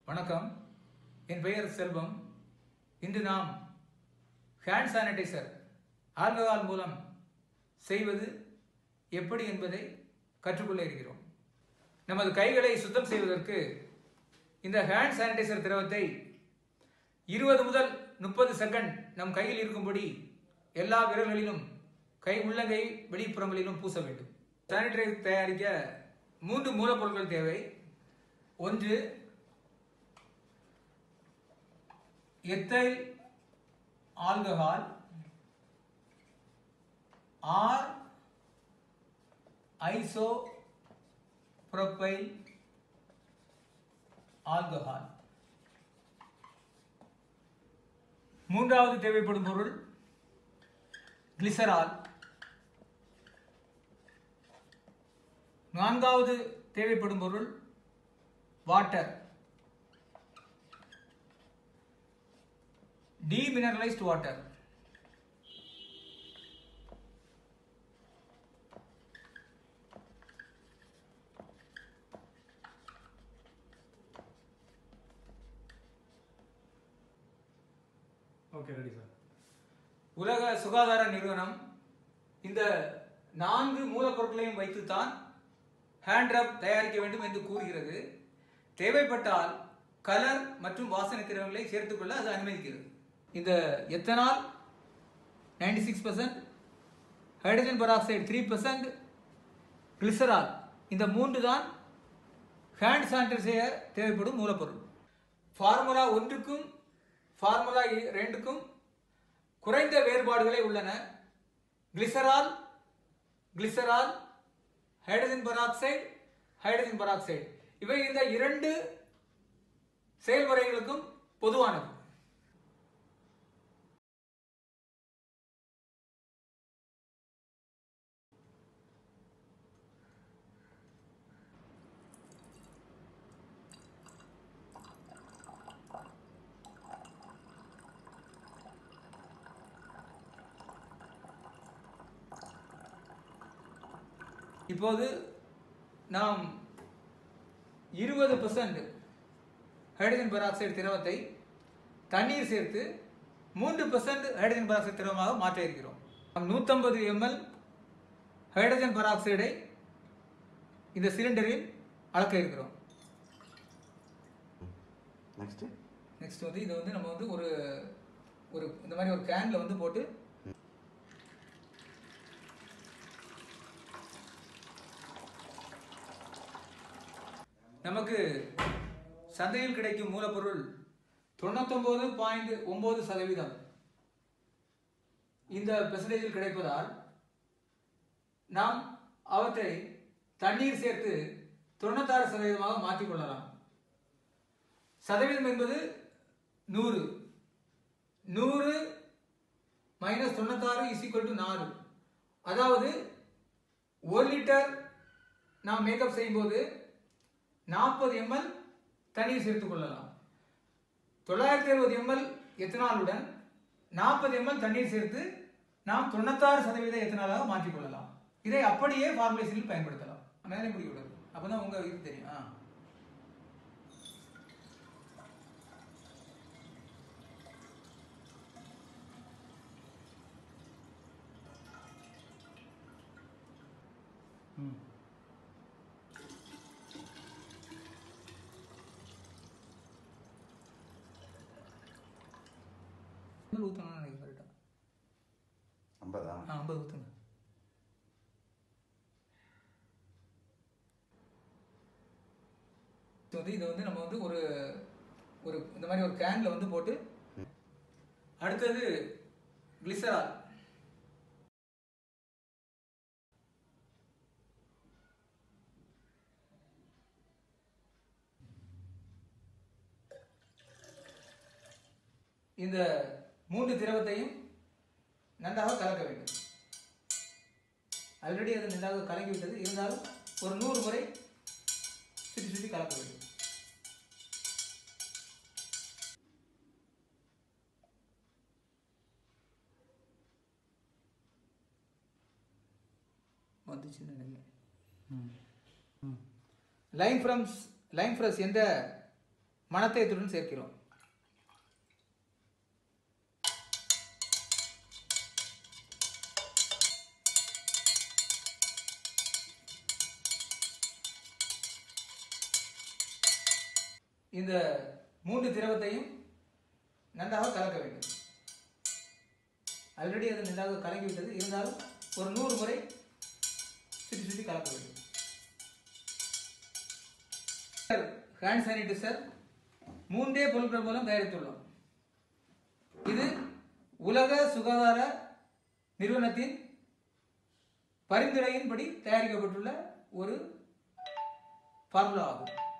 வணக்கம் என் பெயர் செல்வம் இன்று நாம் ஹேண்ட் சானிடைசர் ஆல்கஹால் மூலம் செய்வது எப்படி என்பதை கற்றுக்கொள்ள இருக்கிறோம் நமது கைகளை சுத்தம் செய்வதற்கு இந்த ஹேண்ட் சானிடைசர் திரவத்தை இருபது முதல் முப்பது செகண்ட் நம் கையில் இருக்கும்படி எல்லா விரல்களிலும் கை உள்ளங்கை வெளிப்புறங்களிலும் பூச வேண்டும் சானிடைசர் தயாரிக்க மூன்று மூலப்பொருட்கள் தேவை ஒன்று ethyl alcohol or isopropyl alcohol மூன்றாவது தேவைப்படும் பொருள் கிளிசரால் நான்காவது தேவைப்படும் பொருள் water demineralized water okay ready sir உலக சுகாதார நிறுவனம் இந்த நான்கு மூலப்பொருட்களையும் வைத்துத்தான் ஹேண்ட் ரப் தயாரிக்க வேண்டும் என்று கூறுகிறது தேவைப்பட்டால் கலர் மற்றும் வாசனை திரவங்களை சேர்த்துக்கொள்ள அது அனுமதிக்கிறது இந்த ethanol ninety six percent hydrogen peroxide three percent glycerol இந்த மூன்று தான் ஹேண்ட் சானிடைசர் செய்ய தேவைப்படும் மூலப்பொருள் ஃபார்முலா ஒன்றுக்கும் ஃபார்முலா இ- ரெண்டுக்கும் குறைந்த வேறுபாடுகளே உள்ளன glycerol glycerol hydrogen peroxide hydrogen peroxide இவை இந்த இரண்டு செயல்முறைகளுக்கும் பொதுவானது இப்போது நாம் இருபது பர்சன்ட் ஹைட்ரஜன் பெராக்சைடு திரவத்தை தண்ணீர் சேர்த்து மூன்று பர்சன்ட் ஹைட்ரஜன் பெராக்சைடு திரவமாக மாற்ற இருக்கிறோம் நாம் நூற்றம்பது எம்எல் ஹைட்ரஜன் பெராக்சைடை இந்த சிலிண்டரில் அளக்க இருக்கிறோம் நெக்ஸ்ட்டு நெக்ஸ்ட் வந்து இதை வந்து நம்ம வந்து ஒரு ஒரு இந்த மாதிரி ஒரு கேன்ல வந்து போட்டு நமக்கு சந்தையில் கிடைக்கும் மூலப்பொருள் தொண்ணூத்தொன்பது பாயிண்ட் ஒன்பது சதவீதம் இந்த பெர்சன்டேஜில் கிடைப்பதால் நாம் அவற்றை தண்ணீர் சேர்த்து தொண்ணூத்தாறு சதவீதமாக மாற்றிக் கொள்ளலாம் சதவீதம் என்பது நூறு நூறு மைனஸ் தொண்ணூத்தாறு இஸ் ஈக்குவல் டு நாலு அதாவது ஒரு லிட்டர் நாம் மேக்கப் செய்யும்போது நாற்பது எம்எல் தண்ணீர் சேர்த்துக் கொள்ளலாம் தொள்ளாயிரத்தி அறுபது எம்எல் எத்தனாலுடன் நாற்பது எம்எல் தண்ணீர் சேர்த்து நாம் தொண்ணூத்தாறு சதவீத எத்தனாலாக மாற்றிக் கொள்ளலாம் இதை அப்படியே ஃபார்முலேஷனில் பயன்படுத்தலாம் மேலே முடிவிடாது அப்பதான் உங்க இது தெரியும் ஆ ம் ஐம்பது ஊற்றணும்னு நினைக்கிறேன் கரெக்டாக ஐம்பதா ஆ ஐம்பது ஊற்றுங்க வந்து இதை வந்து நம்ம வந்து ஒரு ஒரு இந்த மாதிரி ஒரு கேன்ல வந்து போட்டு அடுத்தது கிளிசரால் இந்த மூன்று திரவத்தையும் நன்றாக கலக்க வேண்டும் ஆல்ரெடி அது நன்றாக கலக்கிவிட்டது இருந்தாலும் ஒரு நூறு முறை சுற்றி சுற்றி கலக்க வேண்டும் வந்துச்சுன்னு நினைக்கிறேன் ம் ம் லைன் ஃப்ரம்ஸ் லைன் ஃப்ரஸ் எந்த மணத்தேத்துடன் சேர்க்கிறோம் இந்த மூன்று திரவத்தையும் நன்றாக கலக்க வேண்டும் ஆல்ரெடி அது நன்றாக கலங்கிவிட்டது இருந்தாலும் ஒரு நூறு முறை சுற்றி சுற்றி கலக்க வேண்டும் ஹேண்ட் சானிடைசர் மூன்றே பொருட்கள் மூலம் தயாரித்துள்ளோம் இது உலக சுகாதார நிறுவனத்தின் பரிந்துரையின்படி தயாரிக்கப்பட்டுள்ள ஒரு ஃபார்முலா ஆகும்